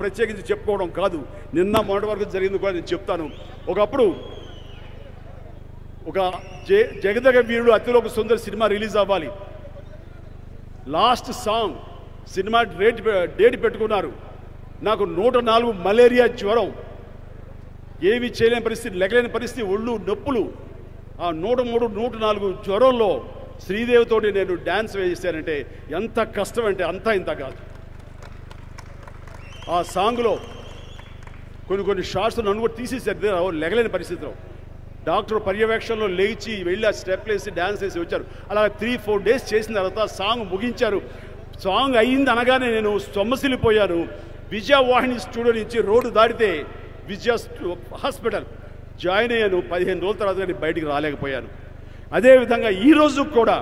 ప్రత్యేకించి చెప్పుకోవడం కాదు నిన్న మొన్నటి వరకు జరిగింది కూడా నేను చెప్తాను ఒకప్పుడు ఒక జే జగదగ వీరుడు అతిలోక సుందర సినిమా రిలీజ్ అవ్వాలి లాస్ట్ సాంగ్ సినిమా డేట్ పె- డేట్ పెట్టుకున్నారు నాకు నూట నాలుగు మలేరియా జ్వరం ఏమి చేయలేని పరిస్థితి లెగలేని పరిస్థితి ఒళ్ళు నొప్పులు ఆ నూట మూడు నూట నాలుగు జ్వరంలో శ్రీదేవితోటి నేను డ్యాన్స్ వేసానంటే ఎంత కష్టం అంటే అంతా ఇంత కాదు ఆ సాంగ్లో కొన్ని కొన్ని షార్ట్స్ నన్ను కూడా తీసేసారు లెగలేని పరిస్థితిలో డాక్టర్ పర్యవేక్షణలో లేచి వెళ్ళి ఆ స్టెప్ వేసి డ్యాన్స్ వేసి వచ్చారు అలా త్రీ ఫోర్ డేస్ చేసిన తర్వాత సాంగ్ ముగించారు సాంగ్ అయ్యింది అనగానే నేను సొమ్మసిల్లిపోయాను విజయవాహిని స్టూడియో నుంచి రోడ్డు దాటితే విజయ స్టూ- హాస్పిటల్ జాయిన్ అయ్యాను పదిహేను రోజుల తర్వాత కానీ బయటికి రాలేకపోయాను అదేవిధంగా ఈ రోజు కూడా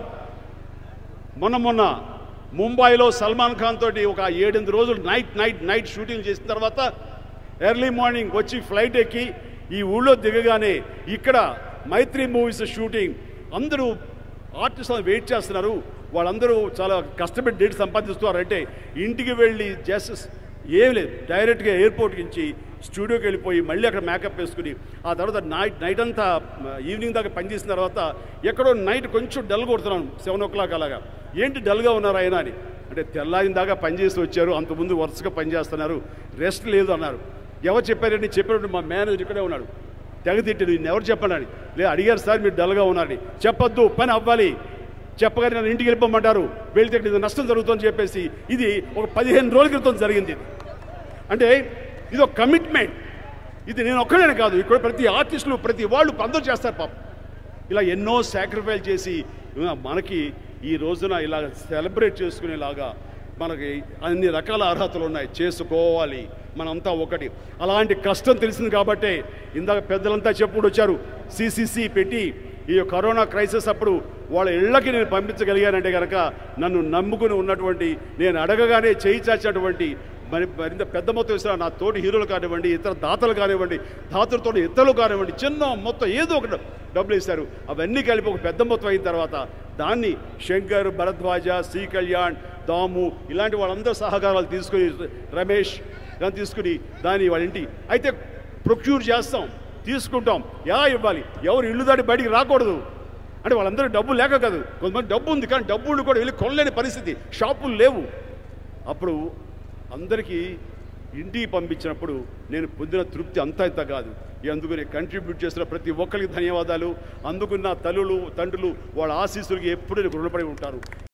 మొన్న మొన్న ముంబైలో సల్మాన్ ఖాన్ తోటి ఒక ఏడెనిమిది రోజులు నైట్ నైట్ నైట్ షూటింగ్ చేసిన తర్వాత ఎర్లీ మార్నింగ్ వచ్చి ఫ్లైట్ ఎక్కి ఈ ఊళ్ళో దిగగానే ఇక్కడ మైత్రి మూవీస్ షూటింగ్ అందరూ ఆర్టిస్ట్ వెయిట్ చేస్తున్నారు వాళ్ళందరూ చాలా కష్టపడి డేట్ సంపాదిస్తున్నారంటే ఇంటికి వెళ్ళి జస్ట్ ఏం లేదు డైరెక్ట్గా ఎయిర్పోర్ట్ నుంచి స్టూడియోకి వెళ్ళిపోయి మళ్ళీ అక్కడ మేకప్ వేసుకుని ఆ తర్వాత నైట్ నైట్ అంతా ఈవినింగ్ దాకా పనిచేసిన తర్వాత ఎక్కడో నైట్ కొంచెం డల్ కొడుతున్నాను సెవెన్ ఓ క్లాక్ అలాగా ఏంటి డల్గా ఉన్నారు ఆయన అని అంటే తెల్లారిన దాకా పనిచేసి వచ్చారు అంతకుముందు వరుసగా పనిచేస్తున్నారు రెస్ట్ లేదు అన్నారు ఎవరు చెప్పారని చెప్పినప్పుడు మా మేనేజర్ ఇక్కడే ఉన్నాడు తెగతిట్టాడు నేను ఎవరు చెప్పండి లేదు అడిగారు సార్ మీరు డల్గా ఉన్నారని చెప్పొద్దు పని అవ్వాలి చెప్పగానే నన్ను ఇంటికి వెళ్ళిపోమంటారు వెళ్తే ఇక్కడ ఇది నష్టం జరుగుతుందని చెప్పేసి ఇది ఒక పదిహేను రోజుల క్రితం జరిగింది ఇది అంటే ఇది ఒక కమిట్మెంట్ ఇది నేను ఒక్కడనే కాదు ఇక్కడ ప్రతి ఆర్టిస్టులు ప్రతి వాళ్ళు అందరూ చేస్తారు పాపం ఇలా ఎన్నో సాక్రిఫైస్ చేసి ఆ, మనకి ఈ రోజున ఇలా సెలబ్రేట్ చేసుకునేలాగా మనకి అన్ని రకాల అర్హతలు ఉన్నాయి చేసుకోవాలి మనంతా ఒకటి అలాంటి కష్టం తెలిసింది కాబట్టే ఇందాక పెద్దలంతా చెప్పుకుంటూ వచ్చారు సిసిసి పెట్టి ఈ కరోనా క్రైసిస్ అప్పుడు వాళ్ళ ఇళ్ళకి నేను పంపించగలిగానంటే కనుక నన్ను నమ్ముకుని ఉన్నటువంటి నేను అడగగానే చేయి చాచినటువంటి మరి మరింత పెద్ద మొత్తం ఇస్తున్న నా తోటి హీరోలు కానివ్వండి ఇతర దాతలు కానివ్వండి దాతలతో ఇతరులు కానివ్వండి చిన్న మొత్తం ఏదో ఒకటి డబ్బులు ఇస్తారు అవన్నీ కలిపి ఒక పెద్ద మొత్తం అయిన తర్వాత దాన్ని శంకర్ భరద్వాజ శ్రీ కళ్యాణ్ దాము ఇలాంటి వాళ్ళందరూ సహకారాలు తీసుకుని రమేష్ ఇలా తీసుకుని దాన్ని వాళ్ళ ఇంటి అయితే ప్రొక్యూర్ చేస్తాం తీసుకుంటాం ఎలా ఇవ్వాలి ఎవరు ఇల్లు దాటి బయటికి రాకూడదు అంటే వాళ్ళందరూ డబ్బు లేక కాదు కొంతమంది డబ్బు ఉంది కానీ డబ్బు ఉండి కూడా వెళ్ళి కొనలేని పరిస్థితి షాపులు లేవు అప్పుడు అందరికీ ఇంటికి పంపించినప్పుడు నేను పొందిన తృప్తి అంతా ఇంత కాదు అందుకని కంట్రిబ్యూట్ చేస్తున్న ప్రతి ఒక్కరికి ధన్యవాదాలు అందుకున్న తల్లులు తండ్రులు వాళ్ళ ఆశీస్సులకి ఎప్పుడూ రుణపడి ఉంటారు